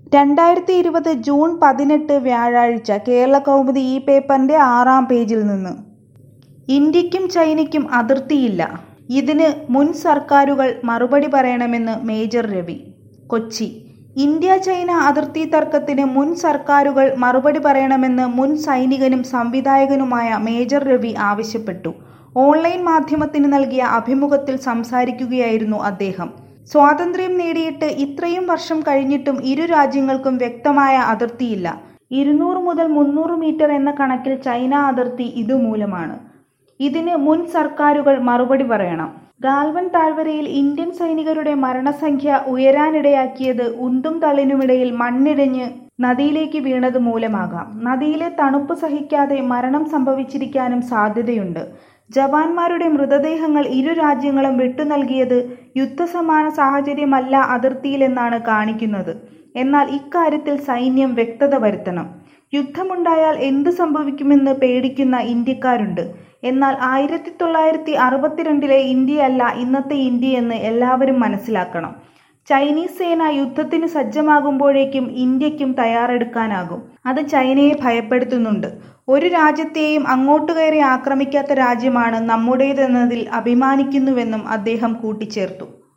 രണ്ടായിരത്തി ഇരുപത് ജൂൺ പതിനെട്ട് വ്യാഴാഴ്ച കേരളകൗമുദി ഈ പേപ്പറിന്റെ ആറാം പേജിൽ നിന്ന് ഇന്ത്യക്കും ചൈനയ്ക്കും അതിർത്തിയില്ല ഇതിന് മുൻ സർക്കാരുകൾ മറുപടി പറയണമെന്ന് major Ravi Kochi India China അതിർത്തി തർക്കത്തിന് മുൻ സർക്കാരുകൾ മറുപടി പറയണമെന്ന് മുൻ സൈനികനും സംവിധായകനുമായ മേജർ രവി ആവശ്യപ്പെട്ടു ഓൺലൈൻ മാധ്യമത്തിന് നൽകിയ അഭിമുഖത്തിൽ സംസാരിക്കുകയായിരുന്നു അദ്ദേഹം സ്വാതന്ത്ര്യം നേടിയിട്ട് ഇത്രയും വർഷം കഴിഞ്ഞിട്ടും ഇരു രാജ്യങ്ങൾക്കും വ്യക്തമായ അതിർത്തിയില്ല ഇരുന്നൂറ് മുതൽ മുന്നൂറ് മീറ്റർ എന്ന കണക്കിൽ ചൈന അതിർത്തി ഇതുമൂലമാണ് ഇതിന് മുൻ സർക്കാരുകൾ മറുപടി പറയണം ഗാൽവൻ താഴ്വരയിൽ ഇന്ത്യൻ സൈനികരുടെ മരണസംഖ്യ ഉയരാനിടയാക്കിയത് ഉന്തും തള്ളിനുമിടയിൽ മണ്ണിടിഞ്ഞ് നദിയിലേക്ക് വീണത് മൂലമാകാം നദിയിലെ തണുപ്പ് സഹിക്കാതെ മരണം സംഭവിച്ചിരിക്കാനും സാധ്യതയുണ്ട് ജവാന്മാരുടെ മൃതദേഹങ്ങൾ ഇരു രാജ്യങ്ങളും വിട്ടു നൽകിയത് യുദ്ധസമാന സാഹചര്യമല്ല അതിർത്തിയിലെന്നാണ് കാണിക്കുന്നത് എന്നാൽ ഇക്കാര്യത്തിൽ സൈന്യം വ്യക്തത വരുത്തണം യുദ്ധമുണ്ടായാൽ എന്ത് സംഭവിക്കുമെന്ന് പേടിക്കുന്ന ഇന്ത്യക്കാരുണ്ട് എന്നാൽ ആയിരത്തി തൊള്ളായിരത്തി അറുപത്തിരണ്ടിലെ ഇന്ത്യയല്ല ഇന്നത്തെ ഇന്ത്യയെന്ന് എല്ലാവരും മനസ്സിലാക്കണം ചൈനീസ് സേന യുദ്ധത്തിന് സജ്ജമാകുമ്പോഴേക്കും ഇന്ത്യക്കും തയ്യാറെടുക്കാനാകും അത് ചൈനയെ ഭയപ്പെടുത്തുന്നുണ്ട് ഒരു രാജ്യത്തെയും അങ്ങോട്ട് കയറി ആക്രമിക്കാത്ത രാജ്യമാണ് നമ്മുടേതെന്നതിൽ അഭിമാനിക്കുന്നുവെന്നും അദ്ദേഹം കൂട്ടിച്ചേർത്തു